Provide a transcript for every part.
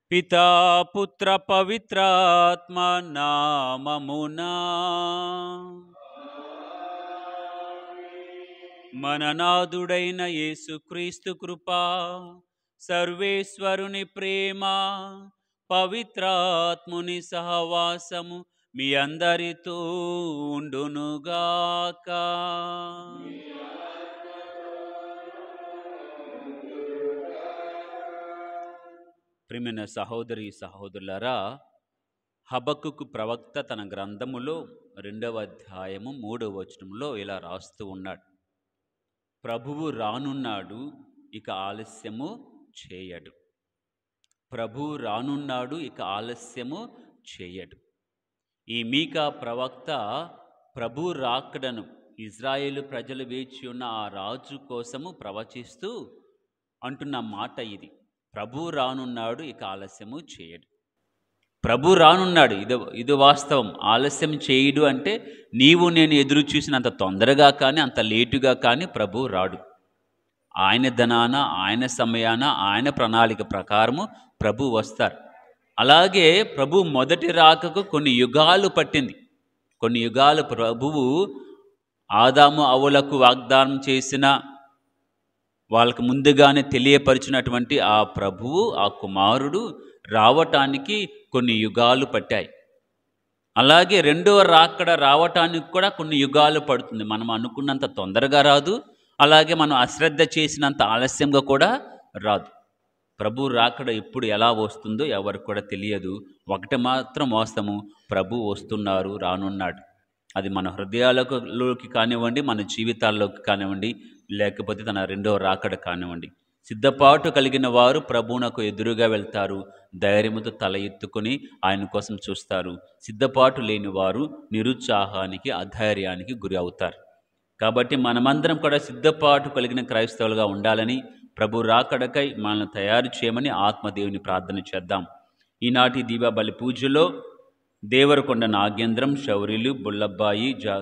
పితా పుత్ర పవిత్రాత్మ నామమునా మన నాదుడైన యేసుక్రీస్తు కృప సర్వేశ్వరుని ప్రేమ పవిత్రాత్ముని సహవాసము మీ అందరితో ఉండునుగాక ప్రియమైన సహోదరి సహోదరులారా హబక్కుకు ప్రవక్త తన గ్రంథములో రెండవ అధ్యాయము మూడవ వచనంలో ఇలా రాస్తూ ఉన్నాడు ప్రభువు రానున్నాడు ఇక ఆలస్యము చేయడు ప్రభువు రానున్నాడు ఇక ఆలస్యము చేయడు ఈ మీకా ప్రవక్త ప్రభు రాకడను ఇజ్రాయేలు ప్రజలు వేచి ఉన్న ఆ రాజు కోసము ప్రవచిస్తూ అంటున్న మాట ఇది ప్రభు రానున్నాడు ఇక ఆలస్యము చేయడు ప్రభు రానున్నాడు ఇది ఇది వాస్తవం ఆలస్యం చేయడు అంటే నీవు నేను ఎదురు చూసినంత తొందరగా కానీ అంత లేటుగా కానీ ప్రభు రాడు ఆయన ధనాన ఆయన సమయాన ఆయన ప్రణాళిక ప్రకారము ప్రభు వస్తారు అలాగే ప్రభు మొదటి రాకకు కొన్ని యుగాలు పట్టింది కొన్ని యుగాలు ప్రభువు ఆదాము అవులకు వాగ్దానం చేసిన వాళ్ళకు ముందుగానే తెలియపరిచినటువంటి ఆ ప్రభువు ఆ కుమారుడు రావటానికి కొన్ని యుగాలు పట్టాయి అలాగే రెండవ రాకడ రావటానికి కూడా కొన్ని యుగాలు పడుతుంది మనం అనుకున్నంత తొందరగా రాదు అలాగే మనం అశ్రద్ధ చేసినంత ఆలస్యంగా కూడా రాదు ప్రభు రాకడ ఎప్పుడు ఎలా వస్తుందో ఎవరికి కూడా తెలియదు ఒకటి మాత్రం వాస్తవము ప్రభు వస్తున్నారు రానున్నాడు అది మన హృదయాలలోకి కానివ్వండి మన జీవితాల్లోకి కానివ్వండి లేకపోతే తన రెండవ రాకడ కానివ్వండి సిద్ధపాటు కలిగిన వారు ప్రభువునకు ఎదురుగా వెళ్తారు ధైర్యముతో తల ఎత్తుకొని ఆయన కోసం చూస్తారు సిద్ధపాటు లేని వారు నిరుత్సాహానికి అధైర్యానికి గురి అవుతారు కాబట్టి మనమందరం కూడా సిద్ధపాటు కలిగిన క్రైస్తవులుగా ఉండాలని ప్రభు రాకడకై మనల్ని తయారు చేయమని ఆత్మదేవుని ప్రార్థన చేద్దాం ఈనాటి దీపావళి పూజలో దేవరకొండ నాగేంద్రం శౌర్యులు బుల్లబ్బాయి జా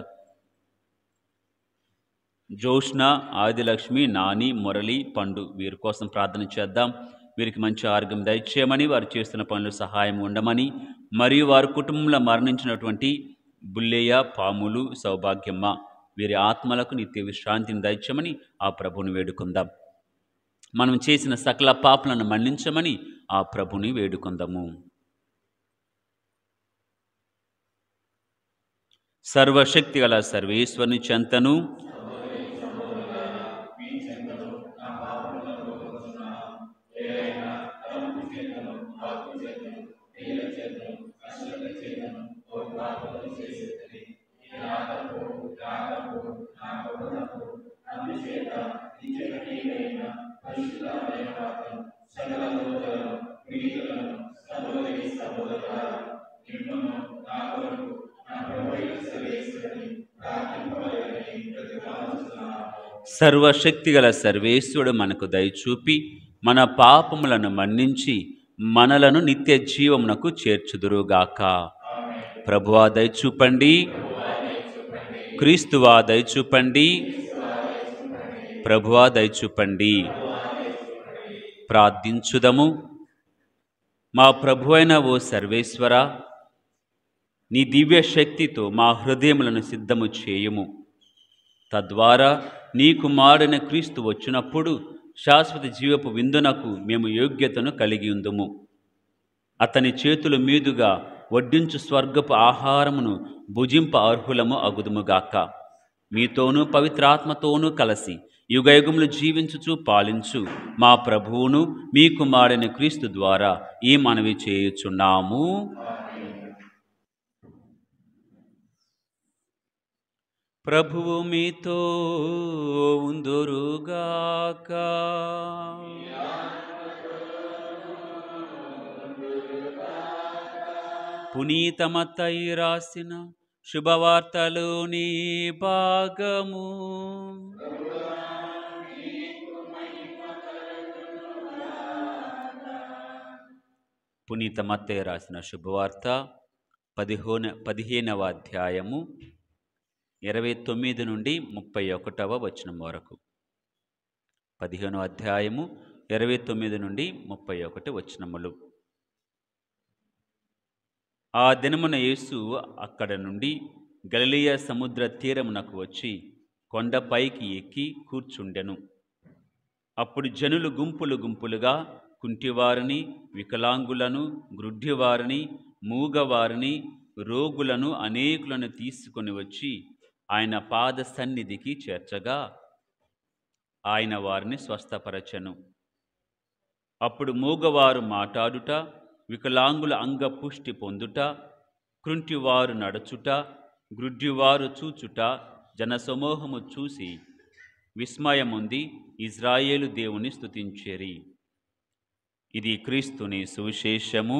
జోష్న ఆదిలక్ష్మి నాని మురళి పండు వీరి కోసం ప్రార్థన చేద్దాం వీరికి మంచి ఆరోగ్యం దయచేయమని వారు చేస్తున్న పనులు సహాయం ఉండమని మరియు వారి కుటుంబంలో మరణించినటువంటి బుల్లయ్య పాములు సౌభాగ్యమ్మ వీరి ఆత్మలకు నిత్య విశ్రాంతిని దయచేయమని ఆ ప్రభుని వేడుకుందాం మనం చేసిన సకల పాపలను మన్నించమని ఆ ప్రభుని వేడుకుందాము సర్వశక్తి గల సర్వేశ్వరుని చెంతను సర్వశక్తిగల సర్వేశ్వరుడు మనకు దయచూపి మన పాపములను మన్నించి మనలను నిత్య జీవమునకు చేర్చుదురుగాక ప్రభువా దయచూపండి క్రీస్తువా దయచూపండి ప్రభువా దయచూపండి ప్రార్థించుదము మా ప్రభువైన ఓ సర్వేశ్వర నీ దివ్య శక్తితో మా హృదయములను సిద్ధము చేయుము తద్వారా నీ కుమారుని క్రీస్తు వచ్చినప్పుడు శాశ్వత జీవపు విందునకు మేము యోగ్యతను కలిగి ఉందుము అతని చేతుల మీదుగా వడ్డించు స్వర్గపు ఆహారమును భుజింప అర్హులము అగుదుముగాక మీతోనూ పవిత్రాత్మతోనూ కలిసి యుగయుగములు జీవించుచు పాలించు మా ప్రభువును మీ కుమారుని క్రీస్తు ద్వారా ఈ మనవి చేయుచున్నాము ప్రభువు మీతో ఉందురుగాక పునీతమతై రాసిన శుభవార్తలోని భాగము పునీతమత్తయ్య రాసిన శుభవార్త పదిహోన పదిహేనవ అధ్యాయము ఇరవై తొమ్మిది నుండి ముప్పై ఒకటవ వచనం వరకు పదిహేనవ అధ్యాయము ఇరవై తొమ్మిది నుండి ముప్పై ఒకటి వచనములు ఆ దినమున యేసు అక్కడ నుండి గలిలియ సముద్ర తీరమునకు వచ్చి కొండపైకి ఎక్కి కూర్చుండెను అప్పుడు జనులు గుంపులు గుంపులుగా కుంటివారిని వికలాంగులను గ్రుడ్డివారిని మూగవారిని రోగులను అనేకులను తీసుకొని వచ్చి ఆయన పాద సన్నిధికి చేర్చగా ఆయన వారిని స్వస్థపరచెను అప్పుడు మూగవారు మాటాడుట వికలాంగుల అంగపుష్టి పొందుట కృంటివారు నడుచుట గ్రుడ్డివారు చూచుట జనసమూహము చూసి విస్మయముంది ఇజ్రాయేలు దేవుని స్తుతించేరి ఇది క్రీస్తుని సువిశేషము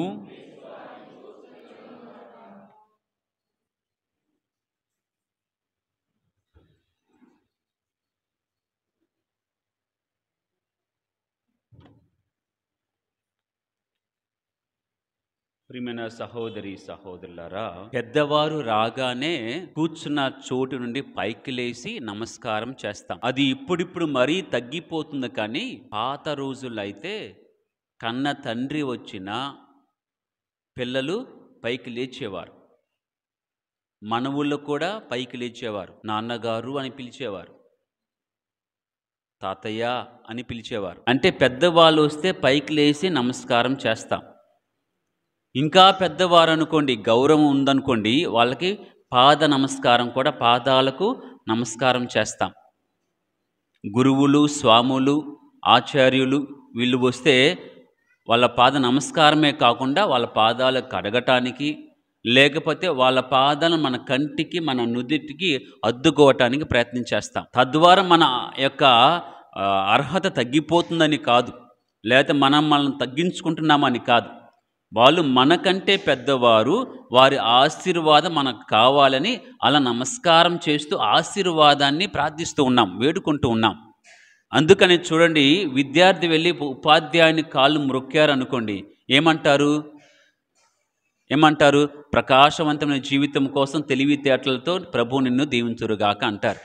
ప్రియమైన సహోదరి సహోదరులారా పెద్దవారు రాగానే కూర్చున్న చోటు నుండి పైకి లేచి నమస్కారం చేస్తాం అది ఇప్పుడిప్పుడు మరీ తగ్గిపోతుంది కానీ పాత రోజులైతే కన్న తండ్రి వచ్చిన పిల్లలు పైకి లేచేవారు మనవుళ్ళు కూడా పైకి లేచేవారు నాన్నగారు అని పిలిచేవారు తాతయ్య అని పిలిచేవారు అంటే పెద్దవాళ్ళు వస్తే పైకి లేచి నమస్కారం చేస్తాం ఇంకా పెద్దవారు అనుకోండి గౌరవం ఉందనుకోండి వాళ్ళకి పాద నమస్కారం కూడా పాదాలకు నమస్కారం చేస్తాం గురువులు స్వాములు ఆచార్యులు వీళ్ళు వస్తే వాళ్ళ పాద నమస్కారమే కాకుండా వాళ్ళ పాదాలు కడగటానికి లేకపోతే వాళ్ళ పాదాలను మన కంటికి మన నుదిటికి అద్దుకోవటానికి ప్రయత్నం చేస్తాం తద్వారా మన యొక్క ఆ, అర్హత తగ్గిపోతుందని కాదు లేకపోతే మనం మనల్ని తగ్గించుకుంటున్నామని కాదు వాళ్ళు మనకంటే పెద్దవారు వారి ఆశీర్వాదం మనకు కావాలని అలా నమస్కారం చేస్తూ ఆశీర్వాదాన్ని ప్రార్థిస్తూ ఉన్నాం వేడుకుంటూ ఉన్నాం అందుకని చూడండి విద్యార్థి వెళ్ళి ఉపాధ్యాయుని కాళ్ళు మ్రొక్కారు అనుకోండి ఏమంటారు ఏమంటారు ప్రకాశవంతమైన జీవితం కోసం తెలివితేటలతో ప్రభు నిన్ను దీవించురుగాక అంటారు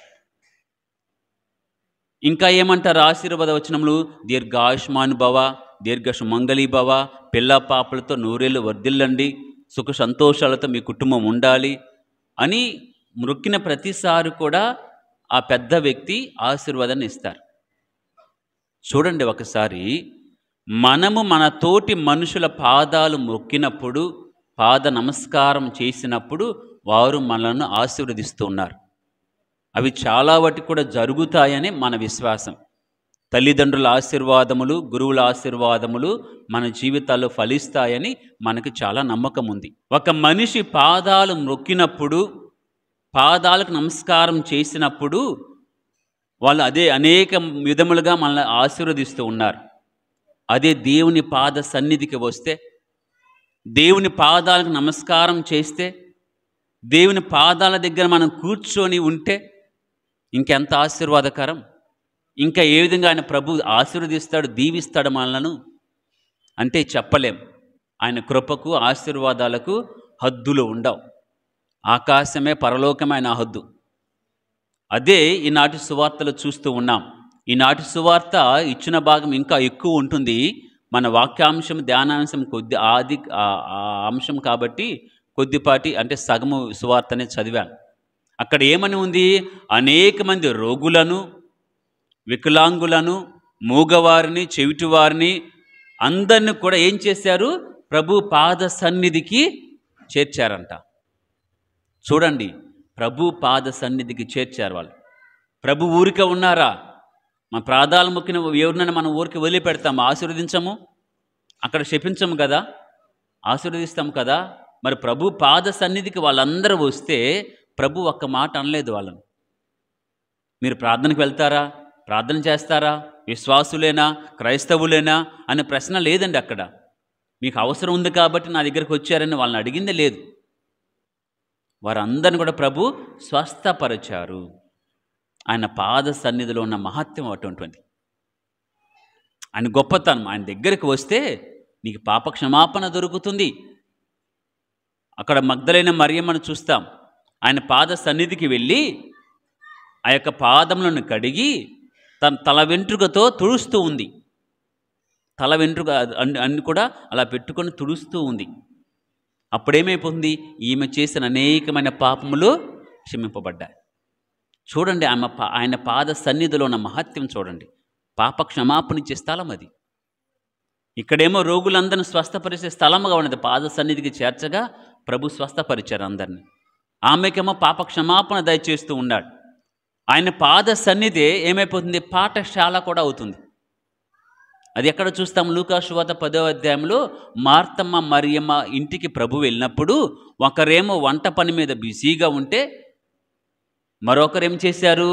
ఇంకా ఏమంటారు ఆశీర్వాద వచనములు దీర్ఘాయుష్మాను భవ దీర్ఘ సుమంగళి భవ పిల్ల పాపలతో నూరేళ్ళు వర్ధిల్లండి సుఖ సంతోషాలతో మీ కుటుంబం ఉండాలి అని మొక్కిన ప్రతిసారి కూడా ఆ పెద్ద వ్యక్తి ఆశీర్వాదాన్ని ఇస్తారు చూడండి ఒకసారి మనము మన తోటి మనుషుల పాదాలు మొక్కినప్పుడు పాద నమస్కారం చేసినప్పుడు వారు మనల్ని ఆశీర్వదిస్తూ ఉన్నారు అవి చాలా వాటి కూడా జరుగుతాయని మన విశ్వాసం తల్లిదండ్రుల ఆశీర్వాదములు గురువుల ఆశీర్వాదములు మన జీవితాల్లో ఫలిస్తాయని మనకు చాలా నమ్మకం ఉంది ఒక మనిషి పాదాలు మొక్కినప్పుడు పాదాలకు నమస్కారం చేసినప్పుడు వాళ్ళు అదే అనేక విధములుగా మనల్ని ఆశీర్వదిస్తూ ఉన్నారు అదే దేవుని పాద సన్నిధికి వస్తే దేవుని పాదాలకు నమస్కారం చేస్తే దేవుని పాదాల దగ్గర మనం కూర్చొని ఉంటే ఇంకెంత ఆశీర్వాదకరం ఇంకా ఏ విధంగా ఆయన ప్రభు ఆశీర్వదిస్తాడు దీవిస్తాడు మనలను అంటే చెప్పలేం ఆయన కృపకు ఆశీర్వాదాలకు హద్దులు ఉండవు ఆకాశమే పరలోకమైన హద్దు అదే ఈనాటి సువార్తలు చూస్తూ ఉన్నాం ఈనాటి సువార్త ఇచ్చిన భాగం ఇంకా ఎక్కువ ఉంటుంది మన వాక్యాంశం ధ్యానాంశం కొద్ది ఆది ఆ- ఆ అంశం కాబట్టి కొద్దిపాటి అంటే సగము సువార్తనే చదివాను అక్కడ ఏమని ఉంది అనేక మంది రోగులను వికలాంగులను మూగవారిని చెవిటివారిని అందరిని కూడా ఏం చేశారు ప్రభు పాద సన్నిధికి చేర్చారంట చూడండి ప్రభు పాద సన్నిధికి చేర్చారు వాళ్ళు ప్రభు ఊరికే ఉన్నారా మన ప్రాదాలు మొక్కిన ఎవరినైనా మనం ఊరికి వదిలిపెడతాము ఆశీర్వదించము అక్కడ శపించము కదా ఆశీర్వదిస్తాం కదా మరి ప్రభు పాద సన్నిధికి వాళ్ళందరూ వస్తే ప్రభు ఒక్క మాట అనలేదు వాళ్ళని మీరు ప్రార్థనకు వెళ్తారా ప్రార్థన చేస్తారా విశ్వాసులేనా క్రైస్తవులేనా అనే ప్రశ్న లేదండి అక్కడ మీకు అవసరం ఉంది కాబట్టి నా దగ్గరికి వచ్చారని వాళ్ళని అడిగిందే లేదు వారందరిని కూడా ప్రభు స్వస్థపరిచారు ఆయన పాద సన్నిధిలో ఉన్న మహత్యం అటువంటిది ఆయన గొప్పతనం ఆయన దగ్గరికి వస్తే నీకు పాప క్షమాపణ దొరుకుతుంది అక్కడ మగ్ధలైన మరియమ్మను చూస్తాం ఆయన పాద సన్నిధికి వెళ్ళి ఆ యొక్క పాదములను కడిగి తన తల వెంట్రుకతో తుడుస్తూ ఉంది తల వెంట్రుక అన్ని అన్ని కూడా అలా పెట్టుకొని తుడుస్తూ ఉంది అప్పుడేమైపోతుంది ఈమె చేసిన అనేకమైన పాపములు క్షమింపబడ్డాయి చూడండి ఆమె పా- ఆయన పాద సన్నిధిలో ఉన్న మహత్యం చూడండి పాప క్షమాపణ ఇచ్చే స్థలం అది ఇక్కడేమో రోగులందరిని స్వస్థపరిచే స్థలముగా ఉన్నది పాద సన్నిధికి చేర్చగా ప్రభు స్వస్థపరిచారు అందరిని ఆమెకేమో పాప క్షమాపణ దయచేస్తూ ఉన్నాడు ఆయన పాద సన్నిధి ఏమైపోతుంది పాఠశాల కూడా అవుతుంది అది ఎక్కడ చూస్తాం లూకాశువాత పదో అధ్యాయంలో మార్తమ్మ మరియమ్మ ఇంటికి ప్రభు వెళ్ళినప్పుడు ఒకరేమో వంట పని మీద బిజీగా ఉంటే మరొకరు ఏం చేశారు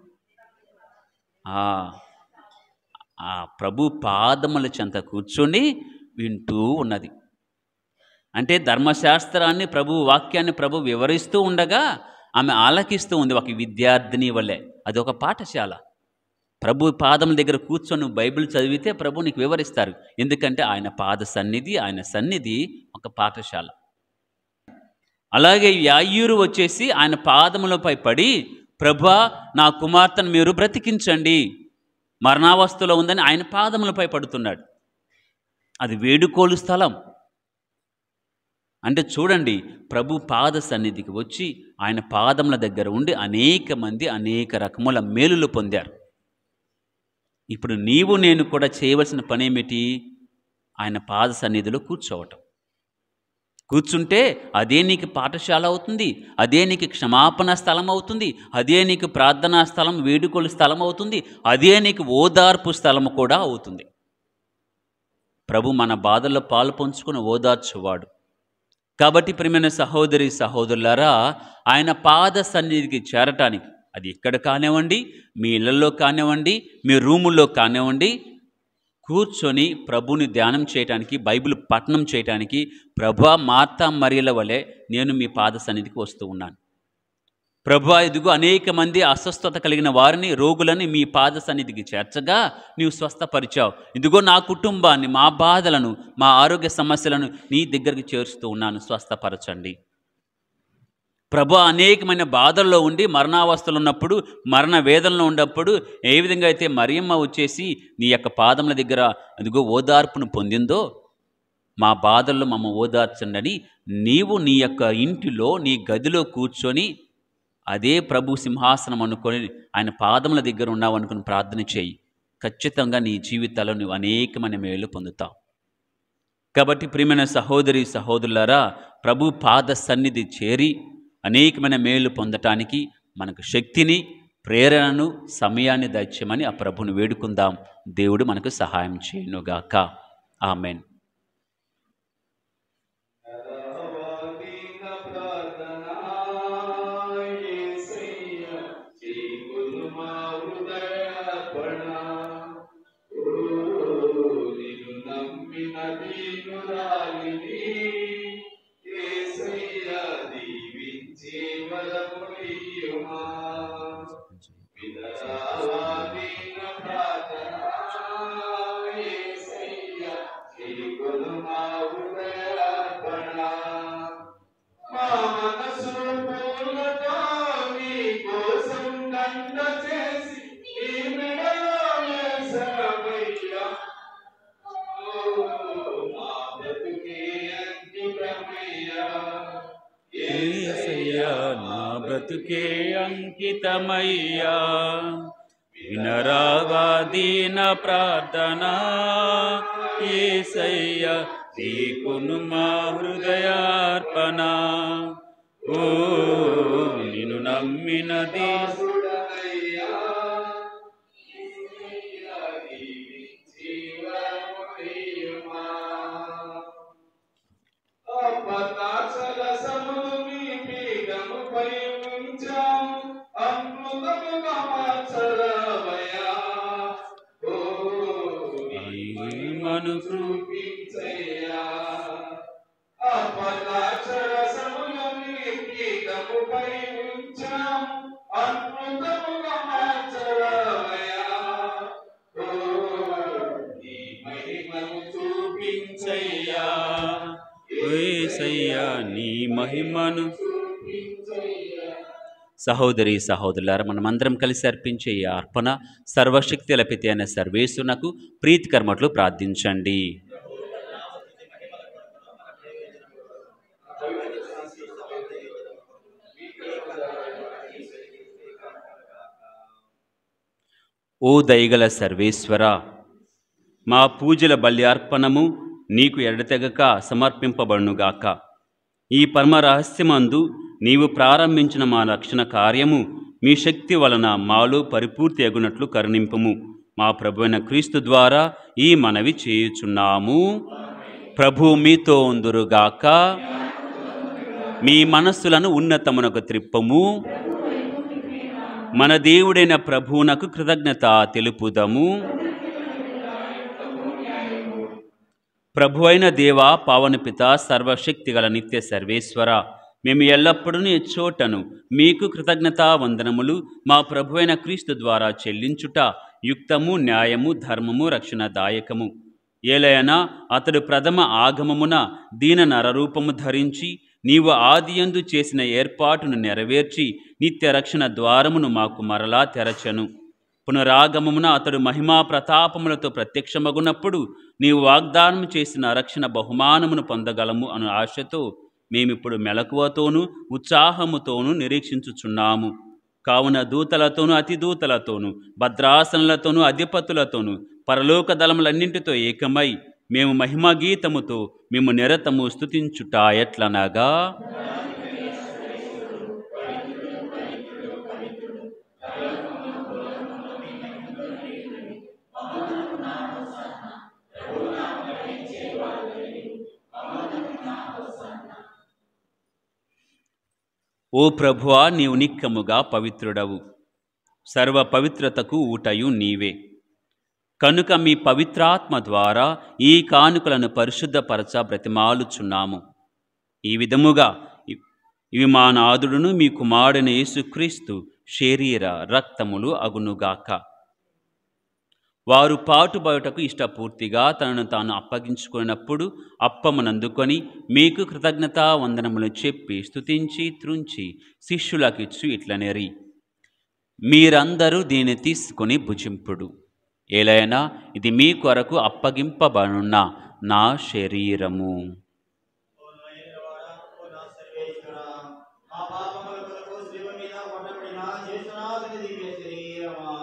ఆ, ఆ ప్రభు పాదముల చెంత కూర్చొని వింటూ ఉన్నది అంటే ధర్మశాస్త్రాన్ని ప్రభు వాక్యాన్ని ప్రభు వివరిస్తూ ఉండగా ఆమె ఆలకిస్తూ ఉంది ఒక విద్యార్థిని వల్లే అది ఒక పాఠశాల ప్రభు పాదం దగ్గర కూర్చొని నువ్వు బైబిల్ చదివితే ప్రభు నీకు వివరిస్తారు ఎందుకంటే ఆయన పాద సన్నిధి ఆయన సన్నిధి ఒక పాఠశాల అలాగే యాయూరు వచ్చేసి ఆయన పాదములపై పడి ప్రభా నా కుమార్తెను మీరు బ్రతికించండి మరణావస్థలో ఉందని ఆయన పాదములపై పడుతున్నాడు అది వేడుకోలు స్థలం అంటే చూడండి ప్రభు పాద సన్నిధికి వచ్చి ఆయన పాదముల దగ్గర ఉండి అనేక మంది అనేక రకముల మేలులు పొందారు ఇప్పుడు నీవు నేను కూడా చేయవలసిన పని ఏమిటి ఆయన పాద సన్నిధిలో కూర్చోవటం కూర్చుంటే అదే నీకు పాఠశాల అవుతుంది అదే నీకు క్షమాపణ స్థలం అవుతుంది అదే నీకు ప్రార్థనా స్థలం వేడుకల స్థలం అవుతుంది అదే నీకు ఓదార్పు స్థలం కూడా అవుతుంది ప్రభు మన బాధల్లో పాలు పంచుకుని ఓదార్చువాడు కాబట్టి ప్రియమైన సహోదరి సహోదరులారా ఆయన పాద సన్నిధికి చేరటానికి అది ఎక్కడ కానివ్వండి మీ ఇళ్లలో కానివ్వండి మీ రూముల్లో కానివ్వండి కూర్చొని ప్రభుని ధ్యానం చేయటానికి బైబిల్ పఠనం చేయటానికి ప్రభా మార్తా మరియల వలె నేను మీ పాద సన్నిధికి వస్తూ ఉన్నాను ప్రభా ఇదిగో అనేక మంది అస్వస్థత కలిగిన వారిని రోగులని మీ పాద సన్నిధికి చేర్చగా నీవు స్వస్థపరిచావు ఇదిగో నా కుటుంబాన్ని మా బాధలను మా ఆరోగ్య సమస్యలను నీ దగ్గరికి చేరుస్తూ ఉన్నాను స్వస్థపరచండి ప్రభు అనేకమైన బాధల్లో ఉండి మరణావస్థలు ఉన్నప్పుడు మరణ వేదనలో ఉన్నప్పుడు ఏ విధంగా అయితే మరియమ్మ వచ్చేసి నీ యొక్క పాదముల దగ్గర అదిగో ఓదార్పును పొందిందో మా బాధల్లో మమ్మ ఓదార్చండి అని నీవు నీ యొక్క ఇంటిలో నీ గదిలో కూర్చొని అదే ప్రభు సింహాసనం అనుకొని ఆయన పాదముల దగ్గర ఉన్నావు అనుకుని ప్రార్థన చేయి ఖచ్చితంగా నీ జీవితాల్లో నువ్వు అనేకమైన మేలు పొందుతావు కాబట్టి ప్రియమైన సహోదరి సహోదరులారా ప్రభు పాద సన్నిధి చేరి అనేకమైన మేలు పొందటానికి మనకు శక్తిని ప్రేరణను సమయాన్ని దయచేయమని ఆ ప్రభుని వేడుకుందాం దేవుడు మనకు సహాయం చేయనుగాక ఆమెన్ నరవాదీన ప్రార్థనా యేసయ్య చీకులు మా హృదయార్పణ ఓ నిన్ను నమ్మిన దీనురాలిని యేసయ్య దీవించి వరములియుమా వినరావాదీన ప్రార్థనా యేసయ్య చీకులు మా హృదయార్పణ మా మనసు పూలతో నీ కోసం దండ చేసి నీ మెడలో వేసవయ్యా. ఓ, మా బ్రతుకే అంకితమయ్యా. ఏసయ్యా నా బ్రతుకే అంకితమయ్యా వినరావాదీన ప్రార్థన ఏసయ్యా నీకును మా హృదయార్పణ ఓ నిన్ను నమ్మినది దాసుడనయ్యా. యేసయ్యా దీవించి వరములియుమా. అపతాక్షరసములు మీ పీఠముపై ఉంచాము, అమృతముగా మార్చరావయ్యా. ఓ, నీ మను చూపించయ్యా. అపతాక్షరసములు మీ పీఠముపై ఉంచాము, అమృతముగా మార్చరావయ్యా. ఓ, నీ మహిమను చూపించయ్యా ఏసయ్యా నీ మహిమను సహోదరి సహోదరులారా మనమందరం కలిసి అర్పించే ఈ అర్పణ సర్వశక్తి లపితే అయిన సర్వేశ్వరునకు ప్రీతికర్మట్లు ప్రార్థించండి ఓ దయగల సర్వేశ్వర మా పూజల బల్యార్పణము నీకు ఎడతెగక సమర్పింపబడునుగాక ఈ పరమ రహస్యమందు నీవు ప్రారంభించిన మా రక్షణ కార్యము మీ శక్తి వలన మాలో పరిపూర్తి అగునట్లు కరుణింపుము మా ప్రభువైన క్రీస్తు ద్వారా ఈ మనవి చేయుచున్నాము ప్రభు మీతో ఉందురుగాక మీ మనస్సులను ఉన్నతమునకు త్రిప్పము మన దేవుడైన ప్రభువునకు కృతజ్ఞత తెలుపుదము ప్రభు అయిన దేవ పావనపిత సర్వశక్తిగల నిత్య సర్వేశ్వర మేము ఎల్లప్పుడూ నీ చోటను మీకు కృతజ్ఞతా వందనములు మా ప్రభు అయిన క్రీస్తు ద్వారా చెల్లించుట యుక్తము న్యాయము ధర్మము రక్షణదాయకము ఏలయనా అతడు ప్రథమ ఆగమమున దీన నరరూపము ధరించి నీవు ఆదియందు చేసిన ఏర్పాటును నెరవేర్చి నిత్య రక్షణ ద్వారమును మాకు మరలా తెరచెను పునరాగమమున అతడు మహిమా ప్రతాపములతో ప్రత్యక్షమగునప్పుడు నీవు వాగ్దానం చేసిన రక్షణ బహుమానమును పొందగలము అను ఆశతో మేమిప్పుడు మెలకువతోనూ ఉత్సాహముతోనూ నిరీక్షించుచున్నాము కావున దూతలతోనూ అతి దూతలతోనూ భద్రాసనలతోనూ అధిపతులతోనూ పరలోక దళములన్నింటితో ఏకమై మేము మహిమ గీతముతో మేము నిరతము స్తుతించుట ఎట్లనగా ఓ ప్రభువా నీవు నిక్కముగా పవిత్రుడవు సర్వ పవిత్రతకు ఊటయు నీవే కనుక మీ పవిత్రాత్మ ద్వారా ఈ కానుకలను పరిశుద్ధపరచ బ్రతిమాలుచున్నాము ఈ విధముగా ఇ- ఇవి మా నాదుడును మీ కుమారుడైన యేసుక్రీస్తు శరీర రక్తములు అగునుగాక వారు పాటుబడుటకు ఇష్టపూర్తిగా తనను తాను అప్పగించుకున్నప్పుడు అప్పమునందుకొని మీకు కృతజ్ఞతా వందనములు చెప్పి స్తుతించి త్రుంచి శిష్యులకిచ్చు ఇట్లనేరి మీరందరూ దీన్ని తీసుకుని భుజింపుడు ఏలైనా ఇది మీ కొరకు అప్పగింపబడున్న నా శరీరము మా పాపముల కొరకు శిలువ మీద కొట్టబడిన యేసునాథుని దివ్య శరీరమా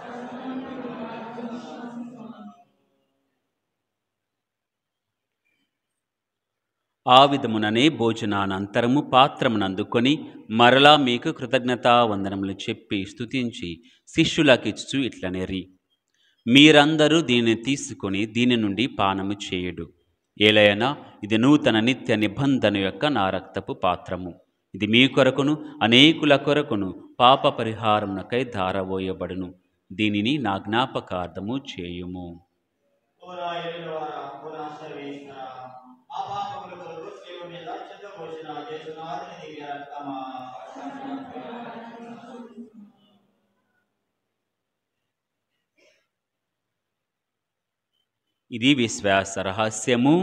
ఆ విధముననే భోజనానంతరము పాత్రమునందుకొని మరలా మీకు కృతజ్ఞతా వందనములు చెప్పి స్తుతించి శిష్యులకిచ్చు ఇట్లనేరి మీరందరూ దీనిని తీసుకొని దీని నుండి పానము చేయుడు ఏలయనా ఇది నూతన నిత్య నిబంధన యొక్క నా రక్తపు పాత్రము ఇది మీ కొరకును అనేకుల కొరకును పాప పరిహారమునకై ధారవోయబడును దీనిని నా జ్ఞాపకార్థము చేయుము ఓరా ఎలినవారా ఓరా సర్వేశ్వర మా పాపముల కొరకు శిలువ మీద చిత్తపోసిన యేసునాథుని దివ్య రక్తమా ఇది విశ్వాస రహస్యము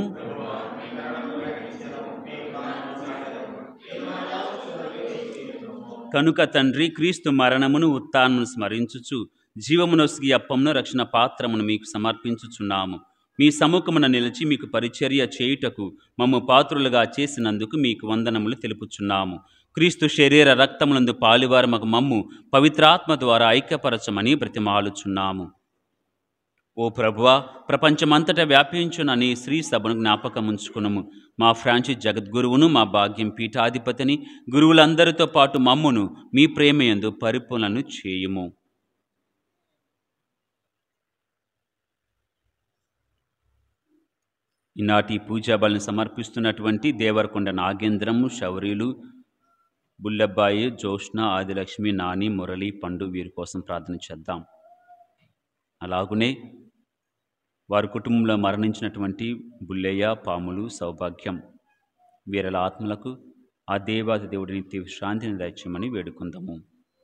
కనుక తండ్రి క్రీస్తు మరణమును ఉత్థానమును స్మరించుచు జీవమునొసిగి అప్పమును రక్షణ పాత్రమును మీకు సమర్పించుచున్నాము మీ సముఖమున నిలిచి మీకు పరిచర్య చేయుటకు మమ్ము పాత్రులుగా చేసినందుకు మీకు వందనములు తెలుపుచున్నాము క్రీస్తు శరీర రక్తములందు పాలివారమకు మమ్ము పవిత్రాత్మ ద్వారా ఐక్యపరచమని బ్రతిమాలుచున్నాము ఓ ప్రభువా ప్రపంచమంతటా వ్యాపించున నీ శ్రీ సభను జ్ఞాపకముంచుకునము మా ఫ్రాన్సిస్ జగద్గురువును మా భాగ్యం పీఠాధిపతిని గురువులందరితో పాటు మమ్మును మీ ప్రేమయందు పరిపూర్ణను చేయుము ఈనాటి పూజా బలిని సమర్పిస్తున్నటువంటి దేవరకొండ నాగేంద్రము శౌర్యులు బుల్లబ్బాయి జోష్న ఆదిలక్ష్మి నాని మురళి పండు వీరి కోసం ప్రార్థన చేద్దాం అలాగునే వారి కుటుంబంలో మరణించినటువంటి బుల్లయ్య పాములు సౌభాగ్యం వీరల ఆత్మలకు ఆ దేవాది దేవుడి నిత్య విశ్రాంతిని దయచేయమని వేడుకుందాము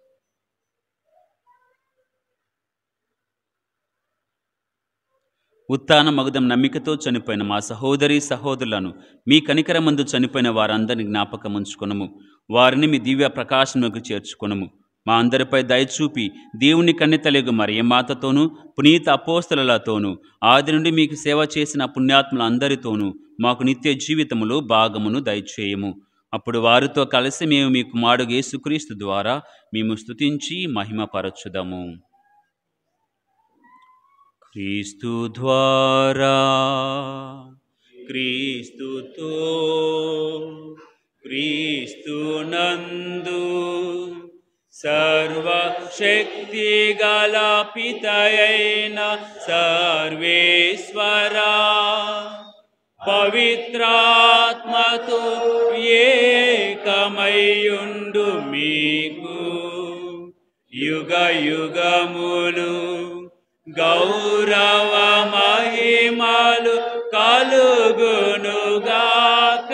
ఉత్తాన మగుదం నమ్మికతో చనిపోయిన మా సహోదరి సహోదరులను మీ కనికరమందు చనిపోయిన వారందరిని జ్ఞాపకం ఉంచుకొనము వారిని మీ దివ్య ప్రకాశములకు చేర్చుకొనము మా అందరిపై దయచూపి దేవుని కన్నెతలెగు మరియమాతతోనూ పునీత అపోస్తలతోనూ ఆది నుండి మీకు సేవ చేసిన పుణ్యాత్ములందరితోనూ మాకు నిత్య జీవితములో భాగమును దయచేయము అప్పుడు వారితో కలిసి మేము మీ కుమారుడు యేసుక్రీస్తు ద్వారా మేము స్తుతించి మహిమపరచుదము క్రీస్తు ద్వారా క్రీస్తుతో క్రీస్తు నందు సర్వశక్తి గల పితయైన సర్వేశ్వరా పవిత్రాత్మతో ఏకమయ్యుండు మీకు యుగ యుగములు గౌరవ మహిమలు కలుగునుగాక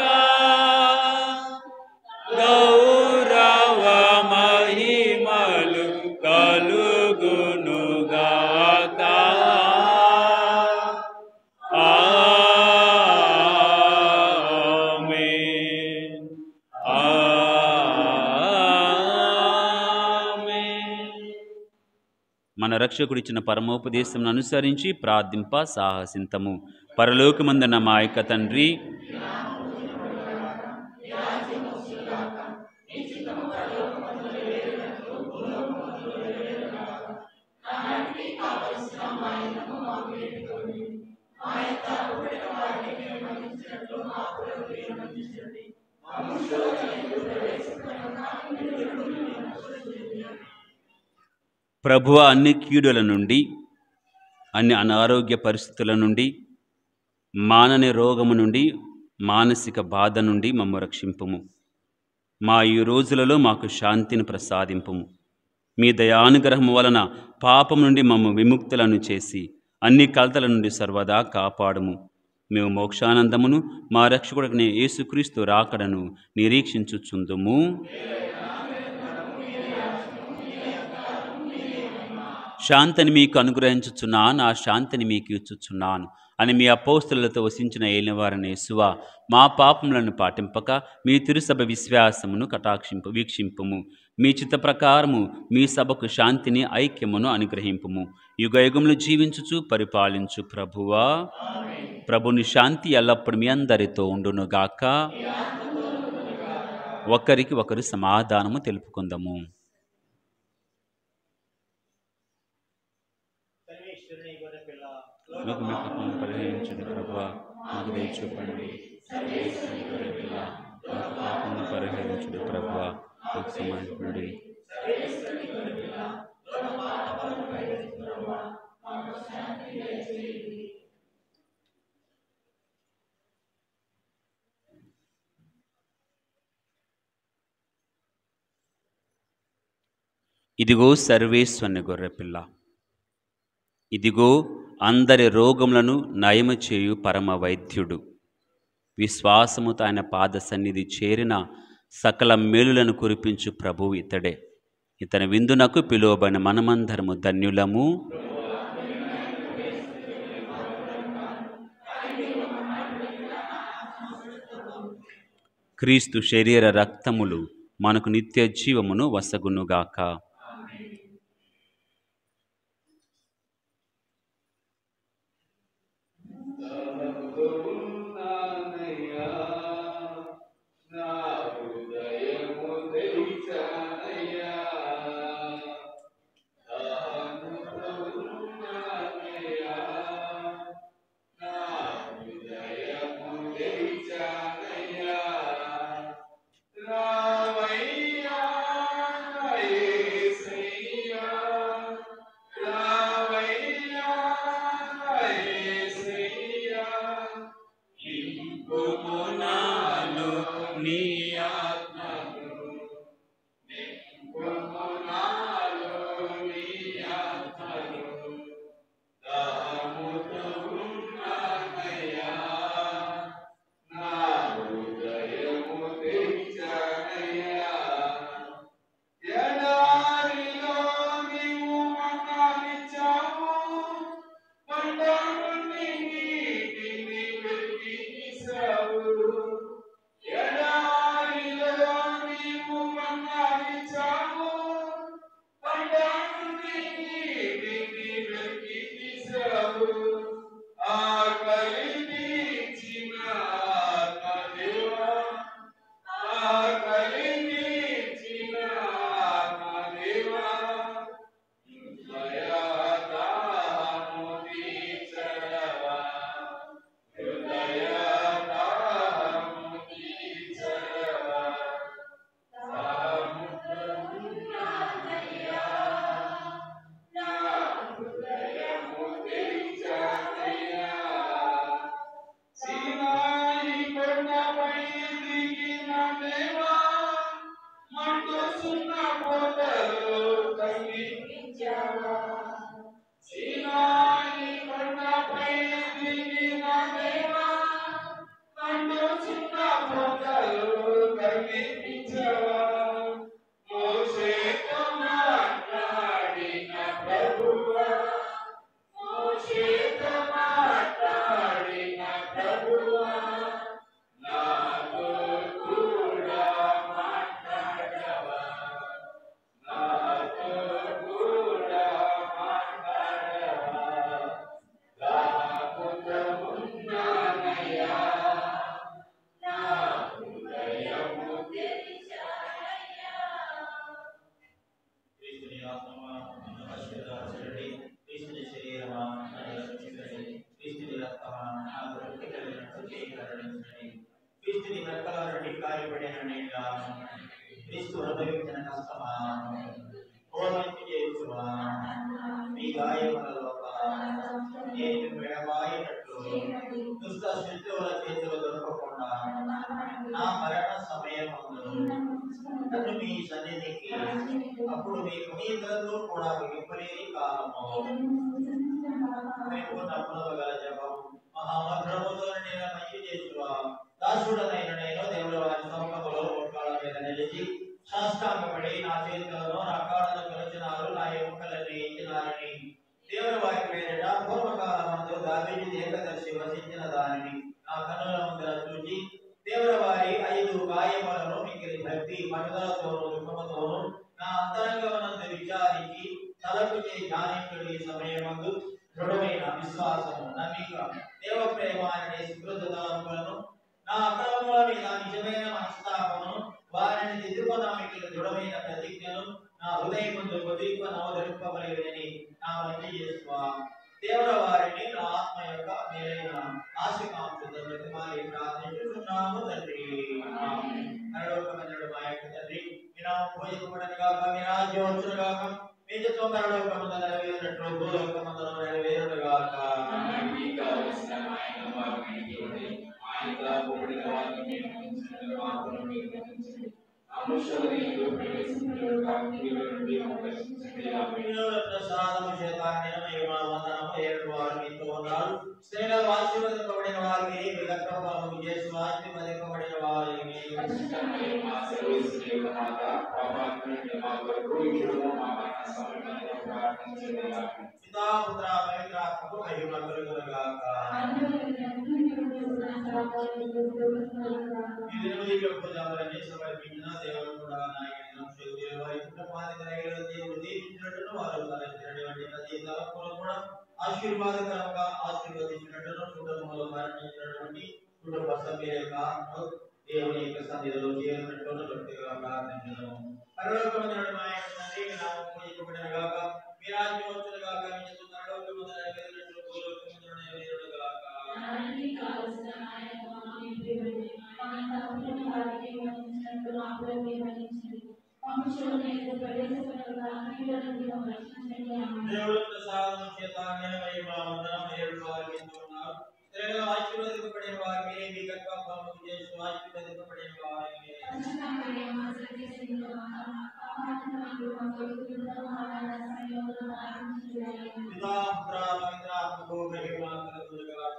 గౌరవ మహిమలు కలుగునుగాక ఆమేన్ ఆమేన్ మన రక్షకుడిచ్చిన పరమోపదేశం అనుసరించి ప్రార్థింప సాహసింతము పరలోకమందున మా యొక్క తండ్రి ప్రభువ అన్ని కీడుల నుండి అన్ని అనారోగ్య పరిస్థితుల నుండి మానని రోగము నుండి మానసిక బాధ నుండి మమ్మ రక్షింపుము మా ఈ రోజులలో మాకు శాంతిని ప్రసాదింపుము మీ దయానుగ్రహము వలన పాపం నుండి మమ్మ విముక్తులను చేసి అన్ని కలతల నుండి సర్వదా కాపాడుము మేము మోక్షానందమును మా రక్షకుడిని యేసుక్రీస్తు రాకడను నిరీక్షించుచుందుము శాంతిని మీకు అనుగ్రహించుచున్నాను ఆ శాంతిని మీకు ఇచ్చుచున్నాను అని మీ అపోస్తులతో వసించిన ఏలినవారని యేసువ మా పాపములను పాటింపక మీ తిరుసభ విశ్వాసమును కటాక్షింపు వీక్షింపుము మీ చిత్త ప్రకారము మీ సభకు శాంతిని ఐక్యమును అనుగ్రహింపుము యుగ యుగములు జీవించుచు పరిపాలించు ప్రభువా ప్రభుని శాంతి ఎల్లప్పుడు మీ అందరితో ఉండునుగాక ఒకరికి ఒకరు సమాధానము తెలుపుకుందాము సర్వేశ్వరుని గొర్రె పిల్ల మీకు మీ పాపములను పరిహరించండి ప్రభా మాకు దయ చూపండి మాకు పాపములను పరిహరించండి ప్రభా మాకు సమాధిపడి ఇదిగో సర్వేశ్వని గొర్రెపిల్ల ఇదిగో అందరి రోగములను నయము చేయు పరమ వైద్యుడు విశ్వాసముతో ఆయన పాద సన్నిధి చేరిన సకల మేలులను కురిపించు ప్రభువు ఇతడే ఇతని విందునకు పిలువబడిన మనమందరము ధన్యులము క్రీస్తు శరీర రక్తములు మనకు నిత్య జీవమును వసగునుగాక ఉన్నానయ్యా నా హృదయము తెరిచానయ్యా దాహముతో ఉన్నానయ్యా నా హృదయము తెరిచానయ్యా రావయ్యా యేసయ్యా రావయ్యా యేసయ్యా నాలో నీ ఆత్మను నింపుము నాలో నీ ఆత్మను దాహముతో ఉన్నానయ్యా నా హృదయము తెరిచానయ్యా ఎడారిలో నీవు మకానిచ్చావు కొండనుండి నీటిని వెలిగించావు ఎడారిలో వినిపించవా మోషేతో మాట్లాడిన ప్రభువా మోషేతో మాట్లాడిన ప్రభువా నాతో కూడా మాట్లాడవా నాతో కూడా మాట్లాడవా దాపుతమున్నానయ్యా నా హృదయము క్రీస్తుని ఆత్మమా నన్ను ఆశీర్వదించండి క్రీస్తుని శరీరమా నన్ను రక్షించండి క్రీస్తుని రక్తమా నా బ్రతుకు కలిగినట్టు చేయగలడించండి క్రీస్తుని రెక్కల నుండి కార్యపడిన నీళ్ళ క్రీస్తు అనుభవించిన కష్టమా ఓర్మింపు చేయుచుమా మీ గాయముల లోపల నేను విడబాయినట్లు దుష్ట శత్రువుల చేతిలో దొరకకుండా నా మరణ సమయమందు నన్ను మీ సన్నిధికి అప్పుడు మీ పునీతులతో కూడా విప్పలేని కాలము మీకు నమ్మకం గల జపం మహామగ్రముతో నేను మంచి చేసువా దాసుడనైన నేను దేవుడు వారి సముఖములో మోకాళ్ళ మీద నిలిచి శాస్త్రాంగపడి నా చేతులను నా కాళ్ళను కలుచినారు నా ఎముకలన్నీ ఇచ్చినారని దేవుడు వారి పేరిట పూర్వకాలమందు దావీదు దీర్ఘదర్శి వసించిన దానిని నా కనుల ముందర చూచి దేవుడు వారి ఐదు గాయములను మిగిలి భక్తి పట్టుదలతోనూ దుఃఖముతోనూ నా అంతరంగమునందు విచారించి తలకు చే ధ్యానించుడు ఈ సమయమందు దృఢమైన విశ్వాసము నమ్మిక దేవ ప్రేమ అనే సుకృత తలంపులను నా అక్రమముల మీద నిజమైన మనస్తాపమును వారిని దిద్దుకొనామికి దృఢమైన ప్రతిజ్ఞను నా హృదయం ముందు కొద్దిగా నవదరింపబలేదని నా మంచి చేసుకో దేవుడ వారిని నా ఆత్మ యొక్క మేలైన ఆశకాంక్షతో ప్రతిమాలి ప్రార్థించుతున్నాము తండ్రి నరలోకమందుడు మా యొక్క తండ్రి మీ నామం పూజింపబడను గాక మీ రాజ్యం వచ్చును గాక మీ చిత్తం నరలోకమందు నెరవేరినట్లు భూలోకమందు నెరవేరును గాక మనకి కావలసిన ఆయన వారిని చూడండి ఆయన పొగిడిన వారిని మీరు ఉంచండి మాత్రం మీరు గమనించండి అనుషరీలు ప్రవేశించిన కాంతిలో నుండి రక్షించండి ఆమె వినోద ప్రసాదము చేత నిలమయ వందనము ఏడు వారు మీతో ఉన్నారు స్త్రీలు ఆశీర్వదింపబడిన వారికి విలక్రమము చేసి ఆశీర్వదింపబడిన వారికి మా సర్వీసుల మాత పాపాత్ములైన మా కొరకు ఇప్పుడు మా మరణ సమయంలో ప్రార్థించండి ఆమె పితా పుత్ర పవిత్రాత్మకు మహిమ కలుగునుగాక ఈ దినములు యొక్క జాబులన్నీ సమర్పించిన దేవుడు కూడా నాయకుడు శక్తి వారి కుటుంబాన్ని కలిగిన దేవుడు దీవించినట్టును వారు తలెత్తినటువంటి ప్రతి తలపును కూడా ఆశీర్వాదకరంగా ఆశీర్వదించినట్టును కుటుంబంలో మరణించినటువంటి కుటుంబ సభ్యుల యొక్క ఆత్మలు దేవుని యొక్క సన్నిధిలో చేరినట్టును భక్తిగా ప్రార్థించడం పరలోకమందుడు మా యొక్క తండ్రి మీ నామం పూజింపబడిన గాక మీ రాజ్యం వచ్చును గాక మీ చిత్తం పరలోకమందు నెరవేరినట్లు భూలోకమందు నెరవేరును గాక దేవుడు ప్రసాదం చేత జ్ఞానమయ వందనం ఏడు వారికి ఉన్నారు స్త్రీల ఆశీర్వదింపబడిన వారికి మీ గర్భఫలము చేసి ఆశీర్వదింపబడిన వారికి పితా పుత్ర పవిత్ర ఆత్మకు మహిమ కలుగునుగాక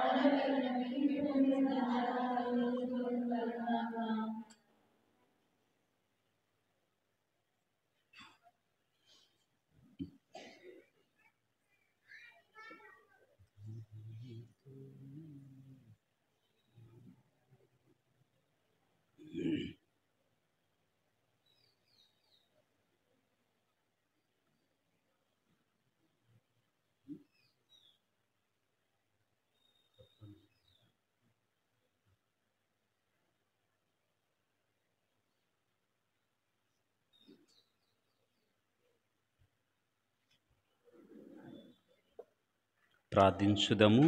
ప్రార్థించుదము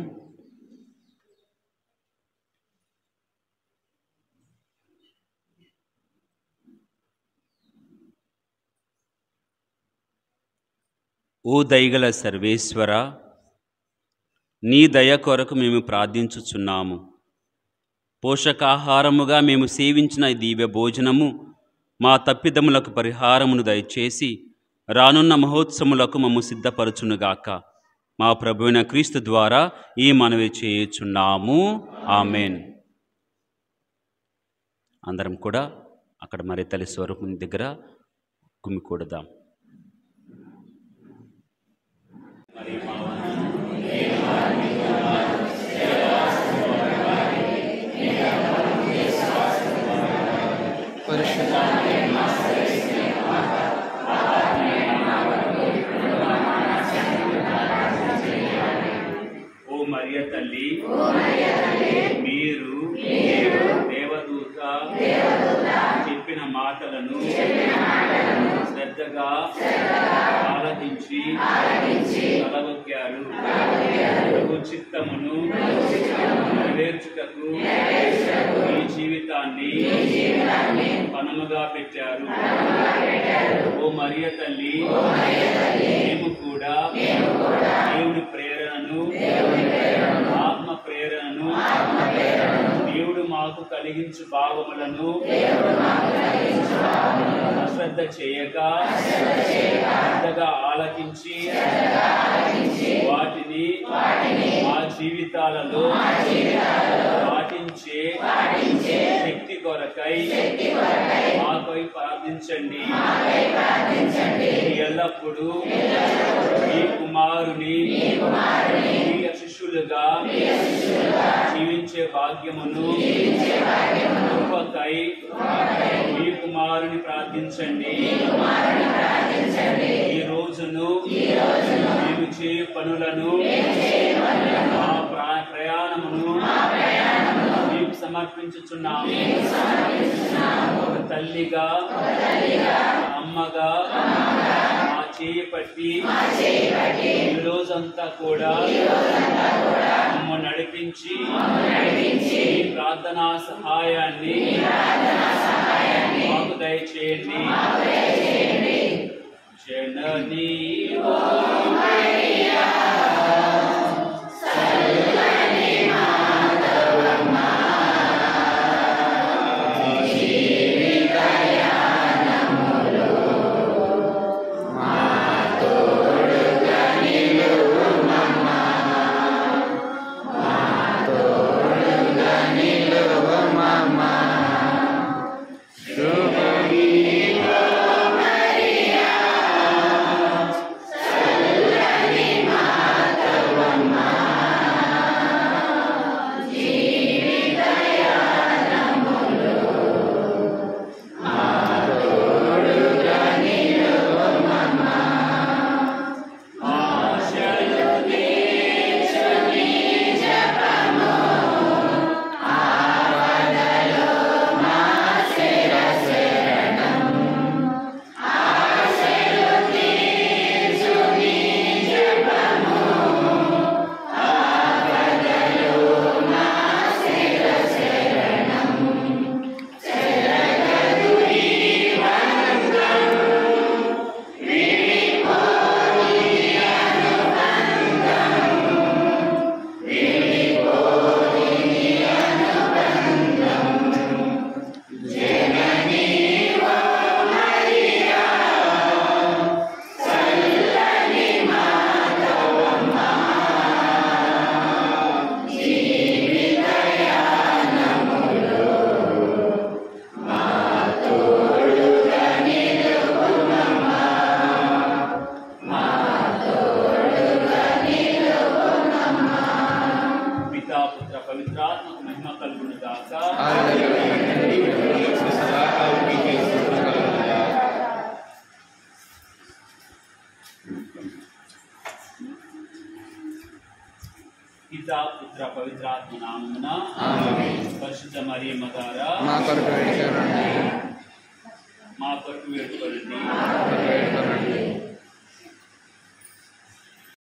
ఓ దయగల సర్వేశ్వర నీ దయ కొరకు మేము ప్రార్థించుచున్నాము పోషకాహారముగా మేము సేవించిన ఈ దివ్య భోజనము మా తప్పిదములకు పరిహారమును దయచేసి రానున్న మహోత్సవములకు మమ్ము సిద్ధపరచునుగాక మా ప్రభువైన క్రీస్తు ద్వారా ఈ మనవి చేయుచున్నాము ఆమెన్ అందరం కూడా అక్కడ మరి తల్లి స్వరూపం దగ్గర గుమికూడదాం మరి మా పరిశుద్ధ ఓ మరియ తల్లి మీరు దేవదూత చెప్పిన మాటలను శ్రద్ధగా ఆలకించి తలవొక్కారు ప్రభు చిత్తమును నెరవేర్చుటకు మీ జీవితాన్ని పనముగా పెట్టారు ఓ మరియ తల్లి మేము కూడా దేవుని ప్రేరణను ఆత్మ ప్రేరణను దేవుడు మాకు కలిగించు భావములను అశ్రద్ధ చేయక శ్రద్ధగా ఆలకించి వాటిని మా జీవితాలలో పాటించే శక్తి కొరకై మాపై ప్రార్థించండి ఎల్లప్పుడూ ఈ కుమారుని ప్రియ శిష్యులుగా జీవించే భాగ్యమును కృపకై ఈ కుమారుని ప్రార్థించండి ఈ రోజును మేము చేయు పనులను మా ప్రా- ప్రయాణమును మీకు సమర్పించుచున్నాము ఒక తల్లిగా అమ్మగా మా చేయి పట్టి ఈ రోజంతా కూడా మమ్మల్ని నడిపించి ఈ ప్రార్థనా సహాయాన్ని మాకు దయచేయండి జననీ పితా పుత్ర పవిత్రాత్మక మహిమ కలుగును గాక పితా పుత్ర పవిత్రాత్మ నామమున పరిశుద్ధ మరియమ్మ గారా మా కొరకు వేడుకోనండి మా కొరకు వేడుకోనండి వేడుకోనండి